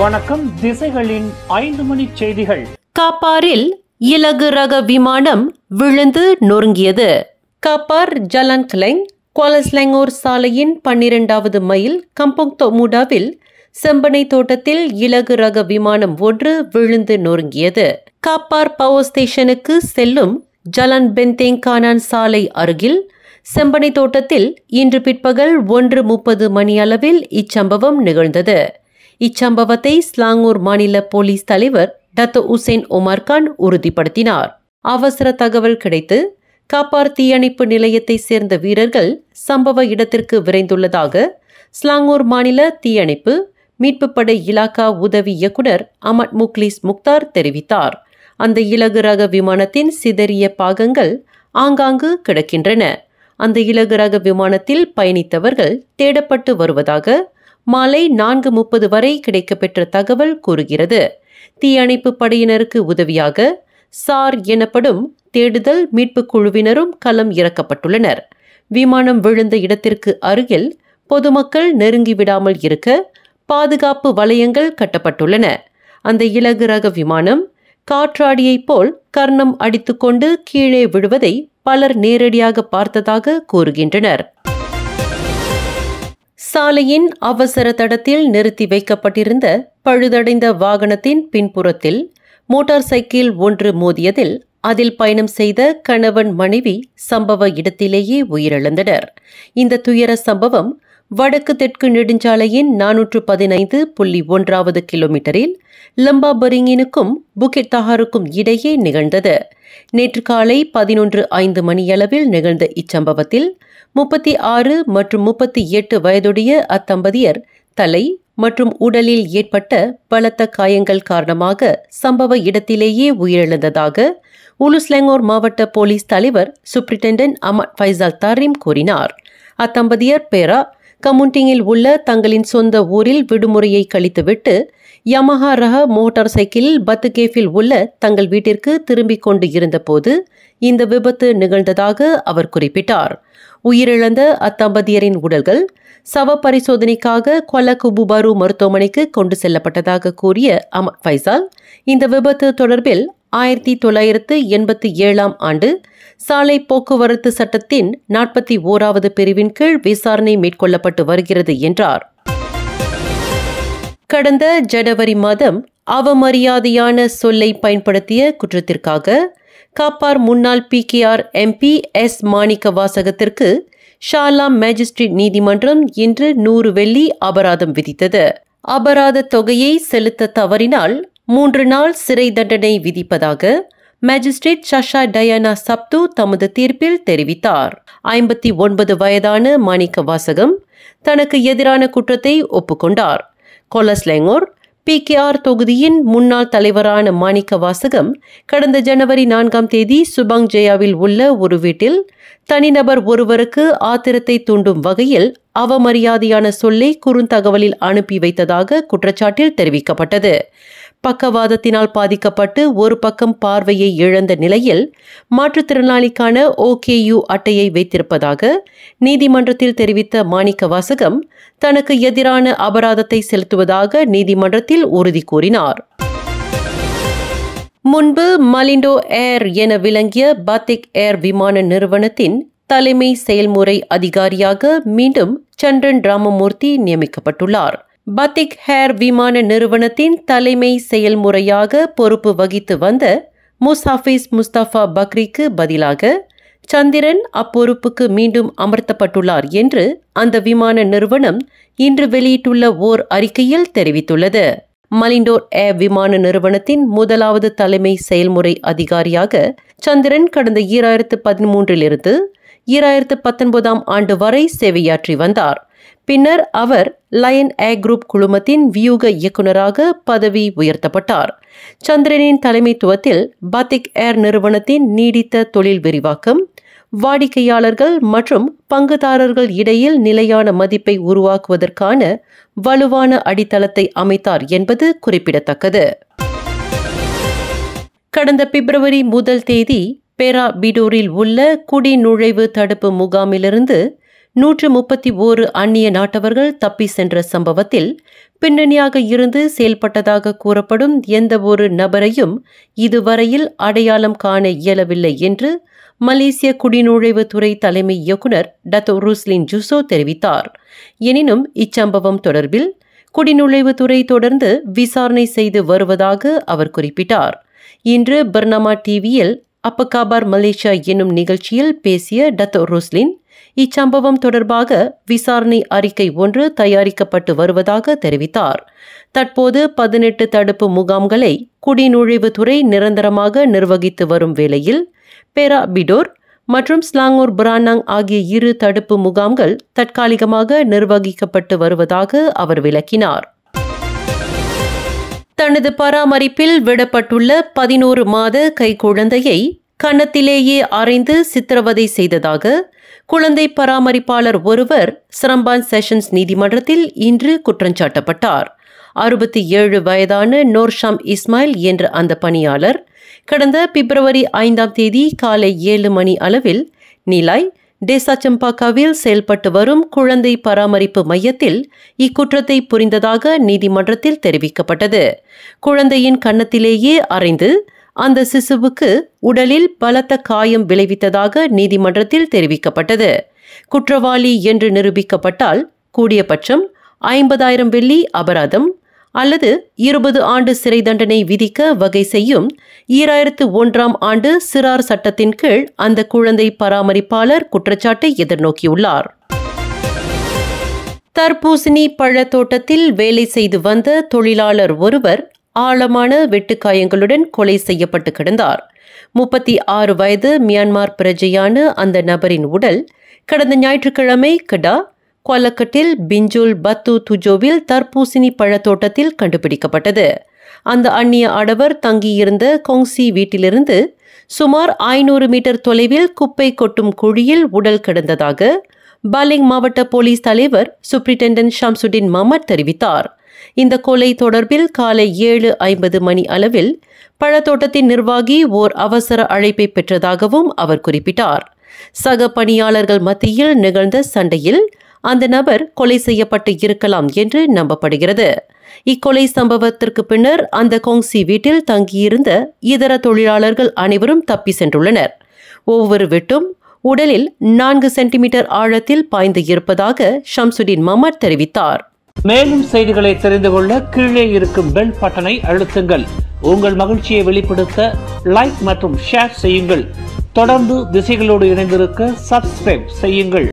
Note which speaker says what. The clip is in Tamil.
Speaker 1: வணக்கம் திசைகளின் ஐந்து மணி செய்திகள்
Speaker 2: காப்பாரில் இலகு ரக விமானம் விழுந்து நொறுங்கியது காப்பார் ஜலன் கிளைங் குவாலஸ்லங்கோர் சாலையின் பன்னிரண்டாவது மைல் கம்போங் தொமுடாவில் செம்பனை தோட்டத்தில் இலகு ரக விமானம் ஒன்று விழுந்து நொறுங்கியது காப்பார் பவர் ஸ்டேஷனுக்கு செல்லும் ஜலன் பெந்தேங் கானான் சாலை அருகில் செம்பனை தோட்டத்தில் இன்று பிற்பகல் ஒன்று முப்பது மணியளவில் இச்சம்பவம் நிகழ்ந்தது இச்சம்பவத்தை ஸ்லாங்கூர் மாநில போலீஸ் தலைவர் டத்து உசேன் உமர்கான் உறுதிப்படுத்தினார் அவசர தகவல் கிடைத்து காப்பார் தீயணைப்பு நிலையத்தை சேர்ந்த வீரர்கள் சம்பவ இடத்திற்கு விரைந்துள்ளதாக ஸ்லாங்கூர் மாநில தீயணைப்பு மீட்புப்படை இலாக்கா உதவி இயக்குனர் அமட் முக்லிஸ் முக்தார் தெரிவித்தார் அந்த இலகு ரக விமானத்தின் சிதறிய பாகங்கள் ஆங்காங்கு கிடக்கின்றன அந்த இலகு ரக விமானத்தில் பயணித்தவர்கள் தேடப்பட்டு வருவதாக மாலை நான்கு முப்பது வரை கிடைக்கப்பெற்ற தகவல் கூறுகிறது தீயணைப்பு படையினருக்கு உதவியாக சார் எனப்படும் தேடுதல் மீட்புக் குழுவினரும் களம் இறக்கப்பட்டுள்ளனர் விமானம் விழுந்த இடத்திற்கு அருகில் பொதுமக்கள் நெருங்கி விடாமல் இருக்க பாதுகாப்பு வளையங்கள் கட்டப்பட்டுள்ளன அந்த இலகு ரக விமானம் காற்றாடியைப் போல் கர்ணம் அடித்துக்கொண்டு கீழே விழுவதை பலர் நேரடியாக பார்த்ததாக கூறுகின்றனர் சாலையின் அவசர தடத்தில் நிறுத்தி வைக்கப்பட்டிருந்த பழுதடைந்த வாகனத்தின் பின்புறத்தில் மோட்டார் சைக்கிள் ஒன்று மோதியதில் அதில் பயணம் செய்த கணவன் மனைவி சம்பவ இடத்திலேயே உயிரிழந்தனர் இந்த துயர சம்பவம் வடக்கு தெற்கு நெடுஞ்சாலையின் நானூற்று பதினைந்து புள்ளி ஒன்றாவது கிலோமீட்டரில் லம்பாபரிங்கினுக்கும் புகிட் தஹாருக்கும் இடையே நிகழ்ந்தது நேற்று காலை பதினொன்று ஐந்து மணியளவில் நிகழ்ந்த இச்சம்பவத்தில் முப்பத்தி ஆறு மற்றும் முப்பத்தி எட்டு வயதுடைய அத்தம்பதியர் தலை மற்றும் உடலில் ஏற்பட்ட பலத்த காயங்கள் காரணமாக சம்பவ இடத்திலேயே உயிரிழந்ததாக உலுஸ்லெங்கோர் மாவட்ட போலீஸ் தலைவர் சூப்பரிண்டென்டென்ட் அமட் ஃபைசால் தாரிம் கூறினார் அத்தம்பதியர் பேரா கமுண்டிங்கில் உள்ள தங்களின் சொந்த ஊரில் விடுமுறையை கழித்துவிட்டு யமஹா ரக மோட்டார் சைக்கிளில் பத்துகேஃபில் உள்ள தங்கள் வீட்டிற்கு திரும்பிக் கொண்டு இருந்தபோது இந்த விபத்து நிகழ்ந்ததாக அவர் குறிப்பிட்டார் உயிரிழந்த அத்தம்பதியரின் உடல்கள் சவ பரிசோதனைக்காக கொலகுபுபாரு மருத்துவமனைக்கு கொண்டு செல்லப்பட்டதாக கூறிய அமர் ஃபைசால் இந்த விபத்து தொடர்பில் ஆயிரத்தி தொள்ளாயிரத்து எண்பத்தி ஏழாம் ஆண்டு சாலை போக்குவரத்து சட்டத்தின் நாற்பத்தி ஓராவது பிரிவின் கீழ் விசாரணை மேற்கொள்ளப்பட்டு வருகிறது என்றார் கடந்த ஜனவரி மாதம் அவமரியாதையான சொல்லை பயன்படுத்திய குற்றத்திற்காக காப்பார் முன்னாள் பிகேஆர் எம்பி எஸ் மாணிக்க வாசகத்திற்கு ஷாலா மேஜிஸ்ட்ரேட் நீதிமன்றம் இன்று நூறு வெள்ளி அபராதம் விதித்தது அபராத தொகையை செலுத்த தவறினால் மூன்று நாள் சிறை தண்டனை விதிப்பதாக மேஜிஸ்ட்ரேட் ஷஷா டயானா சப்து தமது தீர்ப்பில் தெரிவித்தார் ஐம்பத்தி ஒன்பது வயதான மாணிக்க வாசகம் தனக்கு எதிரான குற்றத்தை ஒப்புக்கொண்டார் கொலஸ்லேங்கோர் பிகேஆர் தொகுதியின் முன்னாள் தலைவரான மாணிக்க வாசகம் கடந்த ஜனவரி நான்காம் தேதி சுபாங் ஜெயாவில் உள்ள ஒரு வீட்டில் தனிநபர் ஒருவருக்கு ஆத்திரத்தை தூண்டும் வகையில் அவமரியாதையான சொல்லை குறுந்தகவலில் அனுப்பி வைத்ததாக குற்றச்சாட்டில் தெரிவிக்கப்பட்டது பக்கவாதத்தினால் பாதிக்கப்பட்டு ஒரு பக்கம் பார்வையை இழந்த நிலையில் மாற்றுத்திறனாளிக்கான ஓகேயு அட்டையை வைத்திருப்பதாக நீதிமன்றத்தில் தெரிவித்த மாணிக்க வாசகம் தனக்கு எதிரான அபராதத்தை செலுத்துவதாக நீதிமன்றத்தில் உறுதி கூறினார் முன்பு மலிண்டோ ஏர் என விளங்கிய பாத்திக் ஏர் விமான நிறுவனத்தின் தலைமை செயல்முறை அதிகாரியாக மீண்டும் சந்திரன் ராமமூர்த்தி நியமிக்கப்பட்டுள்ளார் பத்திக் ஹேர் விமான நிறுவனத்தின் தலைமை செயல்முறையாக பொறுப்பு வகித்து வந்த முஸ்ஹாஃபிஸ் முஸ்தபா பக்ரிக்கு பதிலாக சந்திரன் அப்பொறுப்புக்கு மீண்டும் அமர்த்தப்பட்டுள்ளார் என்று அந்த விமான நிறுவனம் இன்று வெளியிட்டுள்ள ஓர் அறிக்கையில் தெரிவித்துள்ளது மலிண்டோர் ஏர் விமான நிறுவனத்தின் முதலாவது தலைமை செயல்முறை அதிகாரியாக சந்திரன் கடந்த ஈராயிரத்து பதிமூன்றிலிருந்து ஈராயிரத்து பத்தொன்பதாம் ஆண்டு வரை சேவையாற்றி வந்தார் பின்னர் அவர் லயன் ஏர் குரூப் குழுமத்தின் வியூக இயக்குநராக பதவி உயர்த்தப்பட்டார் சந்திரனின் தலைமைத்துவத்தில் பாத்திக் ஏர் நிறுவனத்தின் நீடித்த தொழில் விரிவாக்கம் வாடிக்கையாளர்கள் மற்றும் பங்குதாரர்கள் இடையில் நிலையான மதிப்பை உருவாக்குவதற்கான வலுவான அடித்தளத்தை அமைத்தார் என்பது குறிப்பிடத்தக்கது கடந்த பிப்ரவரி முதல் தேதி பெரா பிடோரில் உள்ள குடிநுழைவு தடுப்பு முகாமிலிருந்து நூற்று முப்பத்தி ஓரு அந்நிய நாட்டவர்கள் தப்பி சென்ற சம்பவத்தில் பின்னணியாக இருந்து செயல்பட்டதாக கூறப்படும் எந்த ஒரு நபரையும் இதுவரையில் அடையாளம் காண இயலவில்லை என்று மலேசிய குடிநுழைவுத்துறை தலைமை இயக்குனர் டத்தோ ரூஸ்லின் ஜூசோ தெரிவித்தார் எனினும் இச்சம்பவம் தொடர்பில் குடிநுழைவுத்துறை தொடர்ந்து விசாரணை செய்து வருவதாக அவர் குறிப்பிட்டார் இன்று பர்னமா டிவியில் அப்பகாபார் மலேசியா என்னும் நிகழ்ச்சியில் பேசிய டத்தோ ருஸ்லின் இச்சம்பவம் தொடர்பாக விசாரணை அறிக்கை ஒன்று தயாரிக்கப்பட்டு வருவதாக தெரிவித்தார் தற்போது பதினெட்டு தடுப்பு முகாம்களை குடிநுழைவுத்துறை நிரந்தரமாக நிர்வகித்து வரும் வேளையில் பெரா பிடோர் மற்றும் ஸ்லாங்கூர் பிரானாங் ஆகிய இரு தடுப்பு முகாம்கள் தற்காலிகமாக நிர்வகிக்கப்பட்டு வருவதாக அவர் விளக்கினார் தனது பராமரிப்பில் விடப்பட்டுள்ள பதினோரு மாத கைக்குழந்தையை கன்னத்திலேயே அறைந்து சித்திரவதை செய்ததாக குழந்தை பராமரிப்பாளர் ஒருவர் சிரம்பான் செஷன்ஸ் நீதிமன்றத்தில் இன்று குற்றஞ்சாட்டப்பட்டார் அறுபத்தி ஏழு வயதான நோர்ஷாம் இஸ்மாயில் என்ற அந்த பணியாளர் கடந்த பிப்ரவரி ஐந்தாம் தேதி காலை ஏழு மணி அளவில் நிலாய் டேசாச்சம்பாக்காவில் செயல்பட்டு வரும் குழந்தை பராமரிப்பு மையத்தில் இக்குற்றத்தை புரிந்ததாக நீதிமன்றத்தில் தெரிவிக்கப்பட்டது குழந்தையின் கன்னத்திலேயே அறைந்து அந்த சிசுவுக்கு உடலில் பலத்த காயம் விளைவித்ததாக நீதிமன்றத்தில் தெரிவிக்கப்பட்டது குற்றவாளி என்று நிரூபிக்கப்பட்டால் கூடியபட்சம் ஐம்பதாயிரம் வெள்ளி அபராதம் அல்லது இருபது ஆண்டு சிறை தண்டனை விதிக்க வகை செய்யும் ஈராயிரத்து ஒன்றாம் ஆண்டு சிறார் சட்டத்தின் கீழ் அந்த குழந்தை பராமரிப்பாளர் குற்றச்சாட்டை எதிர்நோக்கியுள்ளார் தர்பூசணி பழத்தோட்டத்தில் வேலை செய்து வந்த தொழிலாளர் ஒருவர் ஆழமான வெட்டுக்காயங்களுடன் கொலை செய்யப்பட்டு கிடந்தார் முப்பத்தி ஆறு வயது மியான்மார் பிரஜையான அந்த நபரின் உடல் கடந்த ஞாயிற்றுக்கிழமை கடா கொலக்கட்டில் பிஞ்சுல் பத்து துஜோவில் தர்பூசணி பழத்தோட்டத்தில் கண்டுபிடிக்கப்பட்டது அந்த அந்நிய ஆடவர் தங்கியிருந்த கொங்சி வீட்டிலிருந்து சுமார் ஐநூறு மீட்டர் தொலைவில் குப்பை கொட்டும் குழியில் உடல் கிடந்ததாக பாலிங் மாவட்ட போலீஸ் தலைவர் சூப்ரிண்டென்டன்ட் ஷம்சுடின் மமட் தெரிவித்தார் இந்த கொலை தொடர்பில் காலை ஏழு ஐம்பது மணி அளவில் பழத்தோட்டத்தின் நிர்வாகி ஓர் அவசர அழைப்பை பெற்றதாகவும் அவர் குறிப்பிட்டார் சக பணியாளர்கள் மத்தியில் நிகழ்ந்த சண்டையில் அந்த நபர் கொலை செய்யப்பட்டு இருக்கலாம் என்று நம்பப்படுகிறது இக்கொலை சம்பவத்திற்கு பின்னர் அந்த கொங்சி வீட்டில் தங்கியிருந்த இதர தொழிலாளர்கள் அனைவரும் தப்பி சென்றுள்ளனர் ஒவ்வொரு வெட்டும் உடலில் நான்கு சென்டிமீட்டர் ஆழத்தில் பாய்ந்து இருப்பதாக ஷம்சுடின் மமட் தெரிவித்தார்
Speaker 1: மேலும் செய்திகளை தெரிந்து கொள்ள கீழே இருக்கும் பெல் பட்டனை அழுத்துங்கள் உங்கள் மகிழ்ச்சியை வெளிப்படுத்த லைக் மற்றும் ஷேர் செய்யுங்கள் தொடர்ந்து திசைகளோடு இணைந்திருக்க சப்ஸ்கிரைப் செய்யுங்கள்